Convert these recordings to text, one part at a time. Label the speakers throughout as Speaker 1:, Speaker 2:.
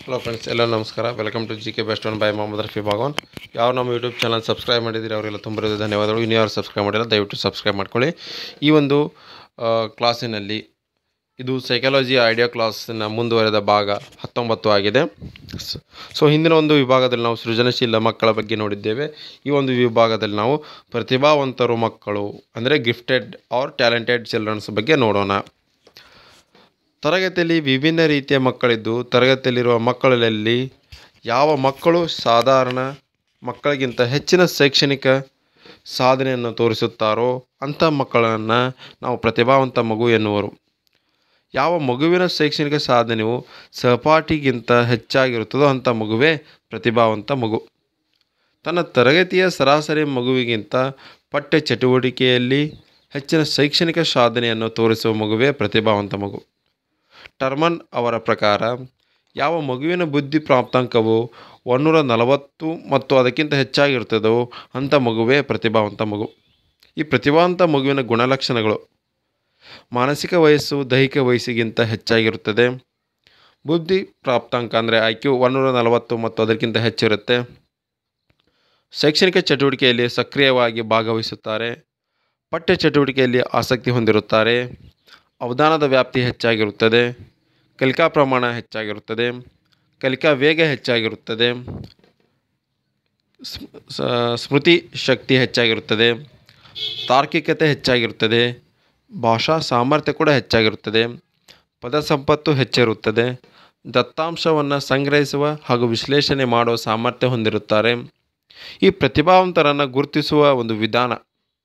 Speaker 1: hello friends ಎಲ್ಲ ನಮಸ್ಕಾರ welcome to G K best one by Mohammad Rafi ಬಾಗೋನ್ ಯಾವ ನಮ್ಮ ಯೂಟ್ಯೂಬ್ ಚಾನಲ್ ಸಬ್ಸ್ಕ್ರೈಬ್ ಮಾಡಿದ್ದೀರಿ ಅವರೆಲ್ಲ ತುಂಬ ಧನ್ಯವಾದಗಳು ಇನ್ನು ಯಾರು ಸಬ್ಸ್ಕ್ರೈಬ್ ಮಾಡಿಲ್ಲ ದಯವಿಟ್ಟು ಸಬ್ಸ್ಕ್ರೈಬ್ ಮಾಡ್ಕೊಳ್ಳಿ ಈ ಒಂದು ಆ, ಕ್ಲಾಸಿನಲ್ಲಿ ಇದು ಸೈಕಾಲಜಿ ಐಡಿಯಾ ಕ್ಲಾಸಿನ ಮುಂದುವರೆದ ಭಾಗ ಹತ್ತೊಂಬತ್ತು ಆಗಿದೆ ಸ- ಸೊ ಹಿಂದಿನ ಒಂದು ವಿಭಾಗದಲ್ಲಿ ನಾವು ಸೃಜನಶೀಲ ಮಕ್ಕಳ ಬಗ್ಗೆ ನೋಡಿದ್ದೇವೆ ಈ ಒಂದು ವಿಭಾಗದಲ್ಲಿ ನಾವು ಪ್ರತಿಭಾವಂತರು ಮಕ್ಕಳು ಅಂದರೆ ಗಿಫ್ಟೆಡ್ ಆರ್ ಟ್ಯಾಲೆಂಟೆಡ್ ಚಿಲ್ಡ್ರನ್ಸ್ ಬಗ್ಗೆ ನೋಡೋಣ ತರಗತಿಯಲ್ಲಿ ವಿಭಿನ್ನ ರೀತಿಯ ಮಕ್ಕಳಿದ್ದು ತರಗತಿಯಲ್ಲಿರುವ ಮಕ್ಕಳಲ್ಲಿ ಯಾವ ಮಕ್ಕಳು ಸಾಧಾರಣ ಮಕ್ಕಳಿಗಿಂತ ಹೆಚ್ಚಿನ ಶೈಕ್ಷಣಿಕ ಸಾಧನೆಯನ್ನು ತೋರಿಸುತ್ತಾರೋ ಅಂಥ ಮಕ್ಕಳನ್ನು ನಾವು ಪ್ರತಿಭಾವಂತ ಮಗು ಎನ್ನುವರು ಯಾವ ಮಗುವಿನ ಶೈಕ್ಷಣಿಕ ಸಾಧನೆಯು ಸಹಪಾಠಿಗಿಂತ ಹೆಚ್ಚಾಗಿರುತ್ತದೋ ಅಂಥ ಮಗುವೇ ಪ್ರತಿಭಾವಂತ ಮಗು ತನ್ನ ತರಗತಿಯ ಸರಾಸರಿ ಮಗುವಿಗಿಂತ ಪಠ್ಯ ಚಟುವಟಿಕೆಯಲ್ಲಿ ಹೆಚ್ಚಿನ ಶೈಕ್ಷಣಿಕ ಸಾಧನೆಯನ್ನು ತೋರಿಸುವ ಮಗುವೇ ಪ್ರತಿಭಾವಂತ ಮಗು ಟರ್ಮನ್ ಅವರ ಪ್ರಕಾರ ಯಾವ ಮಗುವಿನ ಬುದ್ಧಿ ಪ್ರಾಪ್ತಾಂಕವು ಒಂದೂರ ನಲವತ್ತು ಮತ್ತು ಅದಕ್ಕಿಂತ ಹೆಚ್ಚಾಗಿರ್ತದೋ ಅಂಥ ಮಗುವೇ ಪ್ರತಿಭಾವಂತ ಮಗು ಈ ಪ್ರತಿಭಾವಂತ ಮಗುವಿನ ಗುಣಲಕ್ಷಣಗಳು ಮಾನಸಿಕ ವಯಸ್ಸು ದೈಹಿಕ ವಯಸ್ಸಿಗಿಂತ ಹೆಚ್ಚಾಗಿರುತ್ತದೆ ಬುದ್ಧಿ ಪ್ರಾಪ್ತಾಂಕ ಅಂದರೆ ಐ ಕ್ಯೂ ಒಂದೂರ ನಲವತ್ತು ಮತ್ತು ಅದಕ್ಕಿಂತ ಹೆಚ್ಚಿರುತ್ತೆ ಶೈಕ್ಷಣಿಕ ಚಟುವಟಿಕೆಯಲ್ಲಿ ಸಕ್ರಿಯವಾಗಿ ಭಾಗವಹಿಸುತ್ತಾರೆ ಪಠ್ಯ ಚಟುವಟಿಕೆಯಲ್ಲಿ ಆಸಕ್ತಿ ಹೊಂದಿರುತ್ತಾರೆ ಅವಧಾನದ ವ್ಯಾಪ್ತಿ ಹೆಚ್ಚಾಗಿರುತ್ತದೆ ಕಲಿಕಾ ಪ್ರಮಾಣ ಹೆಚ್ಚಾಗಿರುತ್ತದೆ ಕಲಿಕಾ ವೇಗ ಹೆಚ್ಚಾಗಿರುತ್ತದೆ ಸ್ಮ್- ಸ- ಸ್ಮೃತಿ ಶಕ್ತಿ ಹೆಚ್ಚಾಗಿರುತ್ತದೆ ತಾರ್ಕಿಕತೆ ಹೆಚ್ಚಾಗಿರುತ್ತದೆ ಭಾಷಾ ಸಾಮರ್ಥ್ಯ ಕೂಡ ಹೆಚ್ಚಾಗಿರುತ್ತದೆ ಪದ ಸಂಪತ್ತು ಹೆಚ್ಚಿರುತ್ತದೆ ದತ್ತಾಂಶವನ್ನು ಸಂಗ್ರಹಿಸುವ ಹಾಗೂ ವಿಶ್ಲೇಷಣೆ ಮಾಡುವ ಸಾಮರ್ಥ್ಯ ಹೊಂದಿರುತ್ತಾರೆ ಈ ಪ್ರತಿಭಾವಂತರನ್ನು ಗುರುತಿಸುವ ಒಂದು ವಿಧಾನ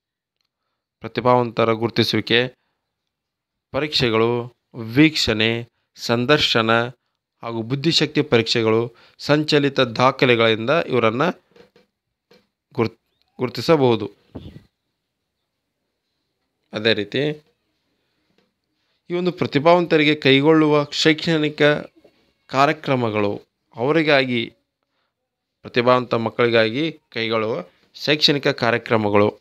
Speaker 1: ಪ್ರತಿಭಾವಂತರ ಗುರುತಿಸುವಿಕೆ ಪರೀಕ್ಷೆಗಳು ವೀಕ್ಷಣೆ ಸಂದರ್ಶನ ಹಾಗೂ ಬುದ್ಧಿಶಕ್ತಿ ಪರೀಕ್ಷೆಗಳು ಸಂಚಲಿತ ದಾಖಲೆಗಳಿಂದ ಇವರನ್ನು ಗುರ್ ಗುರುತಿಸಬಹುದು ಅದೇ ರೀತಿ ಈ ಒಂದು ಪ್ರತಿಭಾವಂತರಿಗೆ ಕೈಗೊಳ್ಳುವ ಶೈಕ್ಷಣಿಕ ಕಾರ್ಯಕ್ರಮಗಳು ಅವರಿಗಾಗಿ ಪ್ರತಿಭಾವಂತ ಮಕ್ಕಳಿಗಾಗಿ ಕೈಗೊಳ್ಳುವ ಶೈಕ್ಷಣಿಕ ಕಾರ್ಯಕ್ರಮಗಳು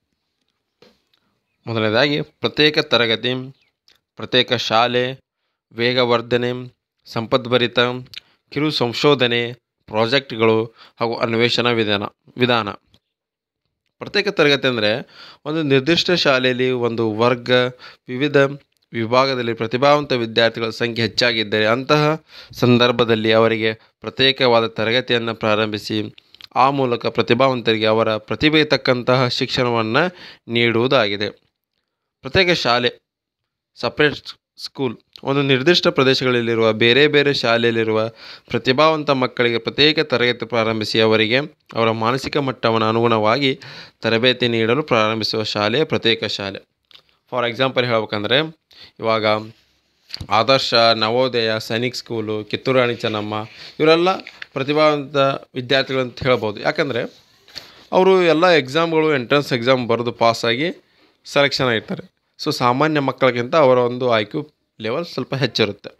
Speaker 1: ಮೊದಲನೇದಾಗಿ ಪ್ರತ್ಯೇಕ ತರಗತಿ ಪ್ರತ್ಯೇಕ ಶಾಲೆ ವೇಗವರ್ಧನೆ ಸಂಪದ್ಭರಿತ ಕಿರು ಸಂಶೋಧನೆ ಪ್ರಾಜೆಕ್ಟ್ಗಳು ಹಾಗೂ ಅನ್ವೇಷಣಾ ವಿಧಾನ ವಿಧಾನ ಪ್ರತ್ಯೇಕ ತರಗತಿ ಅಂದರೆ ಒಂದು ನಿರ್ದಿಷ್ಟ ಶಾಲೆಯಲ್ಲಿ ಒಂದು ವರ್ಗ ವಿವಿಧ ವಿಭಾಗದಲ್ಲಿ ಪ್ರತಿಭಾವಂತ ವಿದ್ಯಾರ್ಥಿಗಳ ಸಂಖ್ಯೆ ಹೆಚ್ಚಾಗಿದ್ದರೆ ಅಂತಹ ಸಂದರ್ಭದಲ್ಲಿ ಅವರಿಗೆ ಪ್ರತ್ಯೇಕವಾದ ತರಗತಿಯನ್ನು ಪ್ರಾರಂಭಿಸಿ ಆ ಮೂಲಕ ಪ್ರತಿಭಾವಂತರಿಗೆ ಅವರ ಪ್ರತಿಭೆ ತಕ್ಕಂತಹ ಶಿಕ್ಷಣವನ್ನು ನೀಡುವುದಾಗಿದೆ ಪ್ರತ್ಯೇಕ ಶಾಲೆ ಸಪ್ರೇಟ್ ಸ್ಕೂಲ್ ಒಂದು ನಿರ್ದಿಷ್ಟ ಪ್ರದೇಶಗಳಲ್ಲಿರುವ ಬೇರೆ ಬೇರೆ ಶಾಲೆಯಲ್ಲಿರುವ ಪ್ರತಿಭಾವಂತ ಮಕ್ಕಳಿಗೆ ಪ್ರತ್ಯೇಕ ತರಗತಿ ಪ್ರಾರಂಭಿಸಿ ಅವರಿಗೆ ಅವರ ಮಾನಸಿಕ ಮಟ್ಟವನ್ನು ಅನುಗುಣವಾಗಿ ತರಬೇತಿ ನೀಡಲು ಪ್ರಾರಂಭಿಸುವ ಶಾಲೆ ಪ್ರತ್ಯೇಕ ಶಾಲೆ ಫಾರ್ ಎಕ್ಸಾಂಪಲ್ ಹೇಳ್ಬೇಕಂದ್ರೆ ಇವಾಗ ಆದರ್ಶ ನವೋದಯ ಸೈನಿಕ್ ಸ್ಕೂಲು ಕಿತ್ತೂರು ರಾಣಿ ಚೆನ್ನಮ್ಮ ಇವರೆಲ್ಲ ಪ್ರತಿಭಾವಂತ ವಿದ್ಯಾರ್ಥಿಗಳು ಅಂತ ಹೇಳ್ಬೋದು ಯಾಕಂದರೆ ಅವರು ಎಲ್ಲ ಎಕ್ಸಾಮ್ಗಳು ಎಂಟ್ರೆನ್ಸ್ ಎಕ್ಸಾಮ್ ಬರೆದು ಪಾಸಾಗಿ ಸೆಲೆಕ್ಷನ್ ಆಗಿರ್ತಾರೆ ಸೊ ಸಾಮಾನ್ಯ ಮಕ್ಕಳಿಗಿಂತ ಅವರ ಒಂದು ಆಯ್ಕೆ ಲೆವೆಲ್ ಸ್ವಲ್ಪ ಹೆಚ್ಚಿರುತ್ತೆ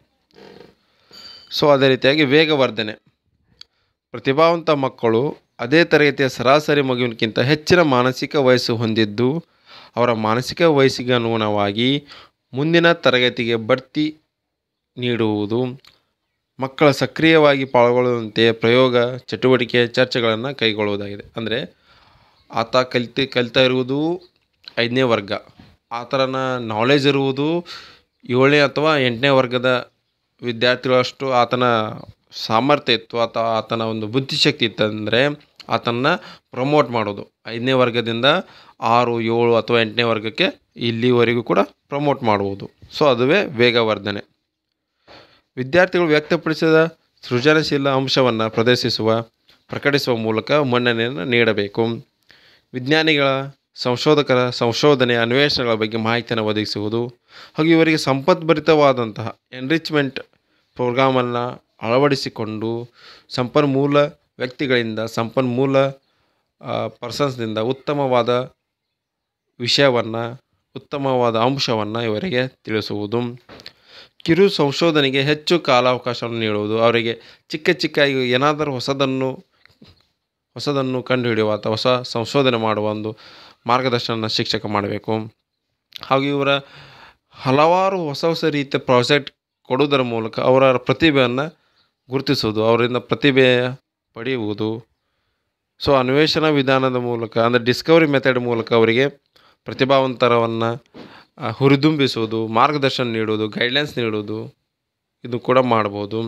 Speaker 1: ಸೊ ಅದೇ ರೀತಿಯಾಗಿ ವೇಗವರ್ಧನೆ ಪ್ರತಿಭಾವಂತ ಮಕ್ಕಳು ಅದೇ ತರಗತಿಯ ಸರಾಸರಿ ಮಗುವಿನಕ್ಕಿಂತ ಹೆಚ್ಚಿನ ಮಾನಸಿಕ ವಯಸ್ಸು ಹೊಂದಿದ್ದು ಅವರ ಮಾನಸಿಕ ವಯಸ್ಸಿಗೆ ಅನುಗುಣವಾಗಿ ಮುಂದಿನ ತರಗತಿಗೆ ಬಡ್ತಿ ನೀಡುವುದು ಮಕ್ಕಳ ಸಕ್ರಿಯವಾಗಿ ಪಾಲ್ಗೊಳ್ಳುವಂತೆ ಪ್ರಯೋಗ ಚಟುವಟಿಕೆ ಚರ್ಚೆಗಳನ್ನು ಕೈಗೊಳ್ಳುವುದಾಗಿದೆ ಅಂದರೆ ಆತ ಕಲಿತು ಕಲಿತಾ ಇರುವುದು ಐದನೇ ವರ್ಗ ಆತನ ನಾಲೆಜ್ ಇರುವುದು ಏಳನೇ ಅಥವಾ ಎಂಟನೇ ವರ್ಗದ ವಿದ್ಯಾರ್ಥಿಗಳಷ್ಟು ಆತನ ಸಾಮರ್ಥ್ಯ ಇತ್ತು ಆತ ಆತನ ಒಂದು ಬುದ್ಧಿಶಕ್ತಿ ಇತ್ತಂದರೆ ಆತನ ಪ್ರಮೋಟ್ ಮಾಡೋದು ಐದನೇ ವರ್ಗದಿಂದ ಆರು ಏಳು ಅಥವಾ ಎಂಟನೇ ವರ್ಗಕ್ಕೆ ಇಲ್ಲಿವರೆಗೂ ಕೂಡ ಪ್ರಮೋಟ್ ಮಾಡ್ಬೋದು ಸೊ ಅದುವೇ ವೇಗವರ್ಧನೆ ವಿದ್ಯಾರ್ಥಿಗಳು ವ್ಯಕ್ತಪಡಿಸಿದ ಸೃಜನಶೀಲ ಅಂಶವನ್ನು ಪ್ರದರ್ಶಿಸುವ ಪ್ರಕಟಿಸುವ ಮೂಲಕ ಮನ್ನಣೆಯನ್ನು ನೀಡಬೇಕು ವಿಜ್ಞಾನಿಗಳ ಸಂಶೋಧಕರ ಸಂಶೋಧನೆ ಅನ್ವೇಷಣೆಗಳ ಬಗ್ಗೆ ಮಾಹಿತಿಯನ್ನು ಒದಗಿಸುವುದು ಹಾಗೂ ಇವರಿಗೆ ಸಂಪದ್ಭರಿತವಾದಂತಹ ಎನ್ರಿಚ್ಮೆಂಟ್ ಪ್ರೋಗ್ರಾಮನ್ನು ಅಳವಡಿಸಿಕೊಂಡು ಸಂಪನ್ಮೂಲ ವ್ಯಕ್ತಿಗಳಿಂದ ಸಂಪನ್ಮೂಲ ಪರ್ಸನ್ಸ್ನಿಂದ ಉತ್ತಮವಾದ ವಿಷಯವನ್ನು ಉತ್ತಮವಾದ ಅಂಶವನ್ನು ಇವರಿಗೆ ತಿಳಿಸುವುದು ಕಿರು ಸಂಶೋಧನೆಗೆ ಹೆಚ್ಚು ಕಾಲಾವಕಾಶವನ್ನು ನೀಡುವುದು ಅವರಿಗೆ ಚಿಕ್ಕ ಚಿಕ್ಕ ಈಗ ಏನಾದರೂ ಹೊಸದನ್ನು ಹೊಸದನ್ನು ಕಂಡುಹಿಡಿಯುವ ಅಥವಾ ಹೊಸ ಸಂಶೋಧನೆ ಮಾಡುವ ಒಂದು ಮಾರ್ಗದರ್ಶನ ಶಿಕ್ಷಕ ಮಾಡಬೇಕು ಹಾಗೂ ಇವರ ಹಲವಾರು ಹೊಸ ಹೊಸ ರೀತಿಯ ಪ್ರಾಜೆಕ್ಟ್ ಕೊಡುವುದರ ಮೂಲಕ ಅವರ ಪ್ರತಿಭೆಯನ್ನು ಗುರುತಿಸುವುದು ಅವರಿಂದ ಪ್ರತಿಭೆ ಪಡೆಯುವುದು ಸೊ ಅನ್ವೇಷಣಾ ವಿಧಾನದ ಮೂಲಕ ಅಂದರೆ ಡಿಸ್ಕವರಿ ಮೆಥಡ್ ಮೂಲಕ ಅವರಿಗೆ ಪ್ರತಿಭಾವಂತರವನ್ನು ಹುರಿದುಂಬಿಸುವುದು ಮಾರ್ಗದರ್ಶನ ನೀಡುವುದು ಗೈಡ್ಲೈನ್ಸ್ ನೀಡುವುದು ಇದು ಕೂಡ ಮಾಡ್ಬೋದು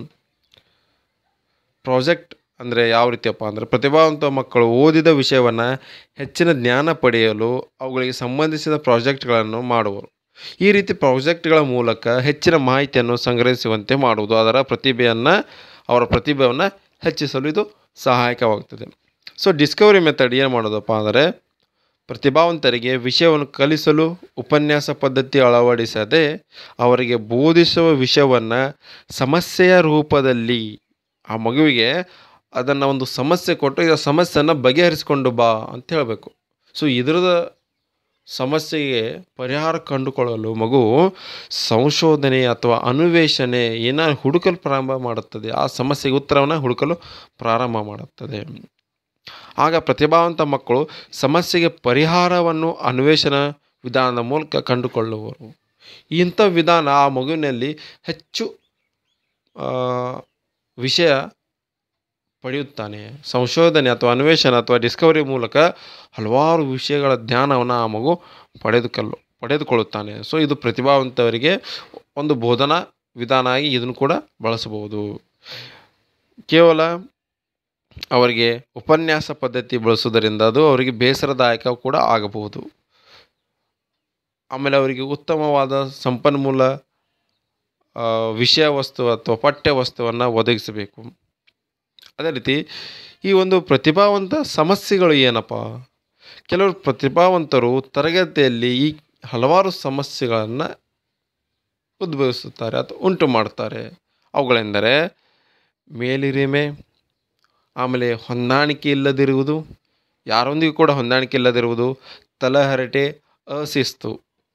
Speaker 1: ಪ್ರಾಜೆಕ್ಟ್ ಅಂದರೆ ಯಾವ ರೀತಿಯಪ್ಪ ಅಂದರೆ ಪ್ರತಿಭಾವಂತ ಮಕ್ಕಳು ಓದಿದ ವಿಷಯವನ್ನು ಹೆಚ್ಚಿನ ಜ್ಞಾನ ಪಡೆಯಲು ಅವುಗಳಿಗೆ ಸಂಬಂಧಿಸಿದ ಪ್ರಾಜೆಕ್ಟ್ಗಳನ್ನು ಮಾಡುವರು ಈ ರೀತಿ ಪ್ರಾಜೆಕ್ಟ್ಗಳ ಮೂಲಕ ಹೆಚ್ಚಿನ ಮಾಹಿತಿಯನ್ನು ಸಂಗ್ರಹಿಸುವಂತೆ ಮಾಡುವುದು ಅದರ ಪ್ರತಿಭೆಯನ್ನು ಅವರ ಪ್ರತಿಭೆಯನ್ನು ಹೆಚ್ಚಿಸಲು ಇದು ಸಹಾಯಕವಾಗ್ತದೆ ಸೊ ಡಿಸ್ಕವರಿ ಮೆಥಡ್ ಏನು ಮಾಡೋದಪ್ಪ ಅಂದರೆ ಪ್ರತಿಭಾವಂತರಿಗೆ ವಿಷಯವನ್ನು ಕಲಿಸಲು ಉಪನ್ಯಾಸ ಪದ್ಧತಿ ಅಳವಡಿಸದೆ ಅವರಿಗೆ ಬೋಧಿಸುವ ವಿಷಯವನ್ನು ಸಮಸ್ಯೆಯ ರೂಪದಲ್ಲಿ ಆ ಮಗುವಿಗೆ ಅದನ್ನು ಒಂದು ಸಮಸ್ಯೆ ಕೊಟ್ಟು ಈ ಸಮಸ್ಯೆಯನ್ನು ಬಗೆಹರಿಸಿಕೊಂಡು ಬಾ ಅಂತ ಹೇಳಬೇಕು ಸೊ ಇದರದ ಸಮಸ್ಯೆಗೆ ಪರಿಹಾರ ಕಂಡುಕೊಳ್ಳಲು ಮಗು ಸಂಶೋಧನೆ ಅಥವಾ ಅನ್ವೇಷಣೆ ಏನ ಹುಡುಕಲು ಪ್ರಾರಂಭ ಮಾಡುತ್ತದೆ ಆ ಸಮಸ್ಯೆಗೆ ಉತ್ತರವನ್ನು ಹುಡುಕಲು ಪ್ರಾರಂಭ ಮಾಡುತ್ತದೆ ಆಗ ಪ್ರತಿಭಾವಂತ ಮಕ್ಕಳು ಸಮಸ್ಯೆಗೆ ಪರಿಹಾರವನ್ನು ಅನ್ವೇಷಣಾ ವಿಧಾನದ ಮೂಲಕ ಕಂಡುಕೊಳ್ಳುವರು ಇಂಥ ವಿಧಾನ ಆ ಮಗುವಿನಲ್ಲಿ ಹೆಚ್ಚು ಆ, ವಿಷಯ ಪಡೆಯುತ್ತಾನೆ ಸಂಶೋಧನೆ ಅಥವಾ ಅನ್ವೇಷಣೆ ಅಥವಾ ಡಿಸ್ಕವರಿ ಮೂಲಕ ಹಲವಾರು ವಿಷಯಗಳ ಜ್ಞಾನವನ್ನು ಆ ಮಗು ಪಡೆದುಕೊಳ್ಳು ಪಡೆದುಕೊಳ್ಳುತ್ತಾನೆ ಸೊ ಇದು ಪ್ರತಿಭಾವಂತವರಿಗೆ ಒಂದು ಬೋಧನಾ ವಿಧಾನ ಆಗಿ ಇದನ್ನು ಕೂಡ ಬಳಸಬಹುದು ಕೇವಲ ಅವರಿಗೆ ಉಪನ್ಯಾಸ ಪದ್ಧತಿ ಬಳಸುವುದರಿಂದ ಅದು ಅವರಿಗೆ ಬೇಸರದಾಯಕ ಕೂಡ ಆಗಬಹುದು ಆಮೇಲೆ ಅವರಿಗೆ ಉತ್ತಮವಾದ ಸಂಪನ್ಮೂಲ ಆ, ವಿಷಯ ವಸ್ತು ಅಥವಾ ಪಠ್ಯ ವಸ್ತುವನ್ನು ಒದಗಿಸಬೇಕು ಅದೇ ರೀತಿ ಈ ಒಂದು ಪ್ರತಿಭಾವಂತ ಸಮಸ್ಯೆಗಳು ಏನಪ್ಪ ಕೆಲವರು ಪ್ರತಿಭಾವಂತರು ತರಗತಿಯಲ್ಲಿ ಈ ಹಲವಾರು ಸಮಸ್ಯೆಗಳನ್ನು ಉದ್ಭವಿಸುತ್ತಾರೆ ಅಥವಾ ಉಂಟು ಮಾಡ್ತಾರೆ ಅವುಗಳೆಂದರೆ ಮೇಲಿರಿಮೆ ಆಮೇಲೆ ಹೊಂದಾಣಿಕೆ ಇಲ್ಲದಿರುವುದು ಯಾರೊಂದಿಗೂ ಕೂಡ ಹೊಂದಾಣಿಕೆ ಇಲ್ಲದಿರುವುದು ತಲಹರಟೆ ಅಶಿಸ್ತು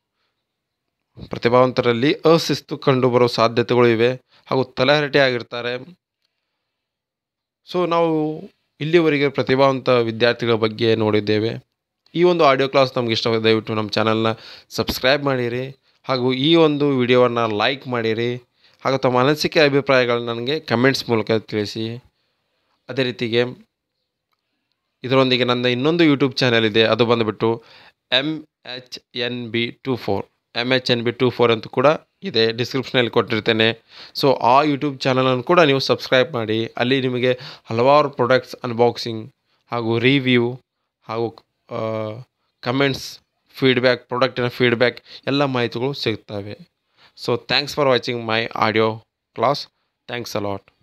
Speaker 1: ಪ್ರತಿಭಾವಂತರಲ್ಲಿ ಅಶಿಸ್ತು ಕಂಡುಬರೋ ಸಾಧ್ಯತೆಗಳು ಇವೆ ಹಾಗೂ ತಲಹರಟೆ ಆಗಿರ್ತಾರೆ ಸೊ ನಾವು ಇಲ್ಲಿವರೆಗೆ ಪ್ರತಿಭಾವಂತ ವಿದ್ಯಾರ್ಥಿಗಳ ಬಗ್ಗೆ ನೋಡಿದ್ದೇವೆ ಈ ಒಂದು ಆಡಿಯೋ ಕ್ಲಾಸ್ ನಮ್ಗೆ ಇಷ್ಟವಾಗಿದೆ ದಯವಿಟ್ಟು ನಮ್ಮ ಚಾನಲ್ನ ಸಬ್ಸ್ಕ್ರೈಬ್ ಮಾಡಿರಿ ಹಾಗೂ ಈ ಒಂದು ವಿಡಿಯೋವನ್ನು ಲೈಕ್ ಮಾಡಿರಿ ಹಾಗೂ ತಮ್ಮ ಅನಿಸಿಕೆ ಅಭಿಪ್ರಾಯಗಳನ್ನ ನನಗೆ ಕಮೆಂಟ್ಸ್ ಮೂಲಕ ತಿಳಿಸಿ ಅದೇ ರೀತಿಗೆ ಇದರೊಂದಿಗೆ ನನ್ನ ಇನ್ನೊಂದು ಯೂಟ್ಯೂಬ್ ಚಾನಲ್ ಇದೆ ಅದು ಬಂದುಬಿಟ್ಟು M H N B two four M H N B two four ಅಂತ ಕೂಡ ಇದೆ ಡಿಸ್ಕ್ರಿಪ್ಷನಲ್ಲಿ ಕೊಟ್ಟಿರ್ತೇನೆ ಸೊ ಆ ಯೂಟ್ಯೂಬ್ ಚಾನಲನ್ನು ಕೂಡ ನೀವು ಸಬ್ಸ್ಕ್ರೈಬ್ ಮಾಡಿ ಅಲ್ಲಿ ನಿಮಗೆ ಹಲವಾರು ಪ್ರಾಡಕ್ಟ್ಸ್ ಅನ್ಬಾಕ್ಸಿಂಗ್ ಹಾಗೂ ರಿವ್ಯೂ ಹಾಗೂ ಕಮೆಂಟ್ಸ್ ಫೀಡ್ಬ್ಯಾಕ್ ಪ್ರಾಡಕ್ಟಿನ ಫೀಡ್ಬ್ಯಾಕ್ ಎಲ್ಲ ಮಾಹಿತಿಗಳು ಸಿಗ್ತವೆ so thanks for watching my audio class thanks allot